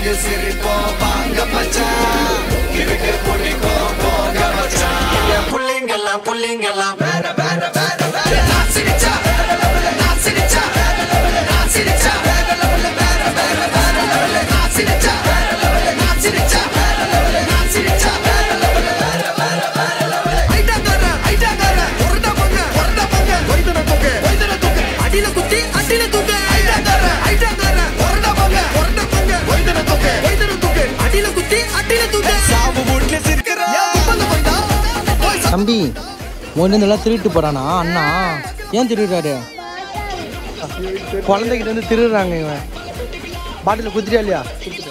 சேர்ந்து சிரிப்போம் வாங்க மச்சான் இருக்கு பிடிக்கும் போங்க மச்சான் என் புள்ளைங்கெல்லாம் புள்ளைங்கெல்லாம் வேற வேற வேற வேற நான் சிரிச்சா நான் சிரிச்சா நான் சிரிச்சா வேற level, வேற வேற வேற level. நான் சிரிச்சா நான் சிரிச்சா நான் சிரிச்சா வேற level, வேற வேற வேற level. ஐட்டாக்கார, ஐட்டாக்கார, உருண்டை பொங்க, உருண்டை பொங்க, வைத்தன தூக்கு, வைத்தன தூக்கு, அடியில குத்தி, அடியில தூக்கு. ஐட்டாக்கார, ஐட்டாக்கார, உருண்டை பொங்க, உருண்டை பொங்க, வைத்தன தூக்கு, வைத்தன தூக்கு, அடியில குத்தி, அடியில தூக்கு. சாவு வீட்டுல சிரிக்கிறா. ஏன் கும்பல்ல போயிட்டா? போய் சா- தம்பி ஒன்று இதெல்லாம் திருட்டு போறானா அண்ணா ஏன் திருடுறாரு குழந்தைகிட்ட வந்து திருடுறாங்க இவன் பாட்டில் குத்திரியா இல்லையா